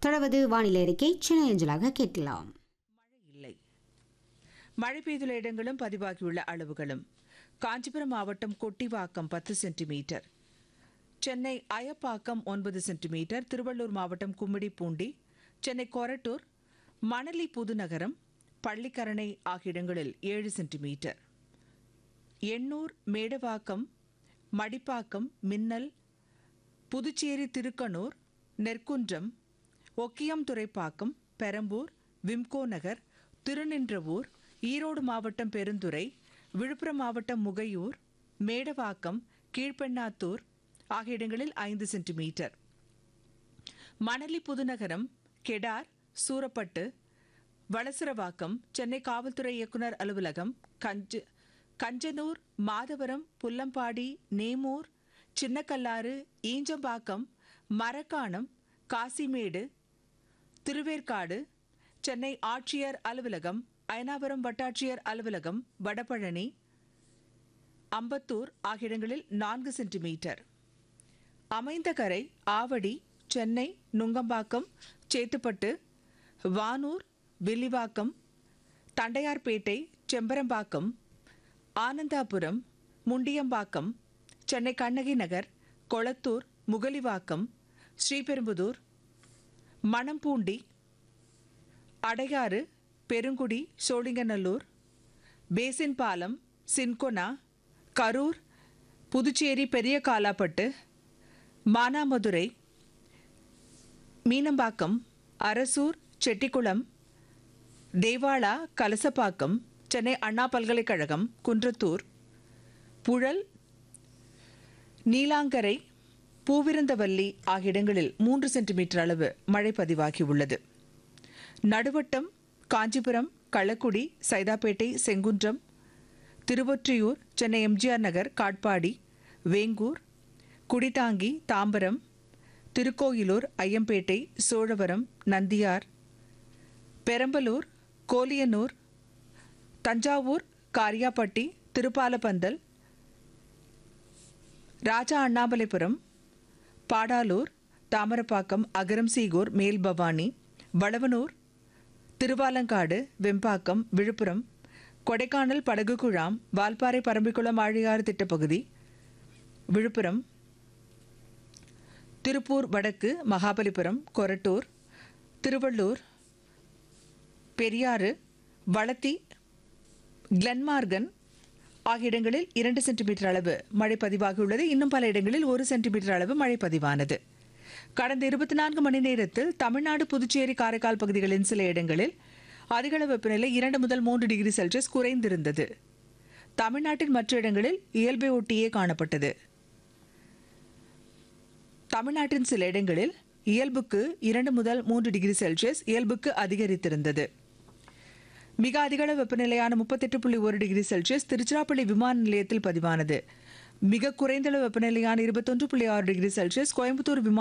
தொடர்வது வானிலை அறிக்கை சென்னை அஞ்சலாக கேட்கலாம் இல்லை மழை பெய்துள்ள இடங்களும் பதிவாகியுள்ள அளவுகளும் காஞ்சிபுரம் மாவட்டம் கொட்டிவாக்கம் பத்து சென்டிமீட்டர் சென்னை அயப்பாக்கம் ஒன்பது சென்டிமீட்டர் திருவள்ளூர் மாவட்டம் கும்மிடிப்பூண்டி சென்னை கொரட்டூர் மணலி புதுநகரம் பள்ளிக்கரணை ஆகிய இடங்களில் ஏழு சென்டிமீட்டர் எண்ணூர் மேடவாக்கம் மடிப்பாக்கம் மின்னல் புதுச்சேரி திருக்கனூர் நெற்குன்றம் ஒக்கியம் துறைப்பாக்கம் பெரம்பூர் விம்கோ நகர் திருநின்றவூர் ஈரோடு மாவட்டம் பெருந்துறை விழுப்புரம் மாவட்டம் முகையூர் மேடவாக்கம் கீழ்பெண்ணாத்தூர் ஆகிய இடங்களில் ஐந்து சென்டிமீட்டர் மணலி புதுநகரம் கெடார் சூரப்பட்டு வளசரவாக்கம் சென்னை காவல்துறை இயக்குனர் அலுவலகம் கஞ்ச கஞ்சனூர் மாதவரம் புல்லம்பாடி நேமூர் சின்னக்கல்லாறு ஈஞ்சம்பாக்கம் மரக்காணம் காசிமேடு திருவேற்காடு சென்னை ஆட்சியர் அலுவலகம் அயனாவரம் வட்டாட்சியர் அலுவலகம் வடபழனி அம்பத்தூர் ஆகிய இடங்களில் நான்கு சென்டிமீட்டர் அமைந்த கரை ஆவடி சென்னை நுங்கம்பாக்கம் சேத்துப்பட்டு வானூர் வில்லிவாக்கம் தண்டையார்பேட்டை செம்பரம்பாக்கம் ஆனந்தாபுரம் முண்டியம்பாக்கம் சென்னை கண்ணகி நகர் கொளத்தூர் முகலிவாக்கம் ஸ்ரீபெரும்புதூர் மணம்பூண்டி அடையாறு பெருங்குடி சோழிங்கநல்லூர் பேசின் பாலம் சின்கொனா கரூர் புதுச்சேரி பெரிய காலாப்பட்டு மானாமதுரை மீனம்பாக்கம் அரசூர் செட்டிக்குளம் தேவாலா கலசப்பாக்கம் சென்னை அண்ணா பல்கலைக்கழகம் குன்றத்தூர் புழல் நீலாங்கரை பூவிருந்தவல்லி ஆகிய இடங்களில் மூன்று சென்டிமீட்டர் அளவு மழை பதிவாகியுள்ளது நடுவட்டம் காஞ்சிபுரம் களக்குடி சைதாப்பேட்டை செங்குன்றம் திருவொற்றியூர் சென்னை எம்ஜிஆர் நகர் காட்பாடி வேங்கூர் குடிதாங்கி தாம்பரம் திருக்கோயிலூர் ஐயம்பேட்டை சோழவரம் நந்தியார் பெரம்பலூர் கோலியனூர் தஞ்சாவூர் காரியாப்பட்டி திருப்பாலப்பந்தல் ராஜா அண்ணாமலைபுரம் பாடாலூர் தாமரப்பாக்கம் அகரம்சீகூர் மேல்பவானி வளவனூர் திருவாலங்காடு வெம்பாக்கம் விழுப்புரம் கொடைக்கானல் படகுகுழாம் வால்பாறை பரம்பிக்குளம் ஆழியாறு திட்டப்பகுதி விழுப்புரம் திருப்பூர் வடக்கு மகாபலிபுரம் கொரட்டூர் திருவள்ளூர் பெரியாறு வளத்தி கிளன்மார்கன் ஆகிய இடங்களில் இரண்டு சென்டிமீட்டர் அளவு மழை பதிவாகியுள்ளது இன்னும் பல இடங்களில் ஒரு சென்டிமீட்டர் அளவு மழை பதிவானது கடந்த இருபத்தி நான்கு மணி நேரத்தில் தமிழ்நாடு புதுச்சேரி காரைக்கால் பகுதிகளின் சில இடங்களில் அதிகளவு வெப்பநிலை இரண்டு முதல் மூன்று டிகிரி செல்சியஸ் குறைந்திருந்தது தமிழ்நாட்டின் மற்ற இடங்களில் இயல்பை ஒட்டியே காணப்பட்டது தமிழ்நாட்டின் சில இடங்களில் இயல்புக்கு இரண்டு முதல் மூன்று டிகிரி செல்சியஸ் இயல்புக்கு அதிகரித்திருந்தது மிக அதிகள வெப்பநிலையான முப்பத்தெட்டு புள்ளி ஒரு டிகிரி செல்சியஸ் திருச்சிராப்பள்ளி விமான நிலையத்தில் பதிவானது மிக குறைந்தளவு வெப்பநிலையான இருபத்தொன்று புள்ளி ஆறு டிகிரி செல்சியஸ் கோயம்புத்தூர் விமான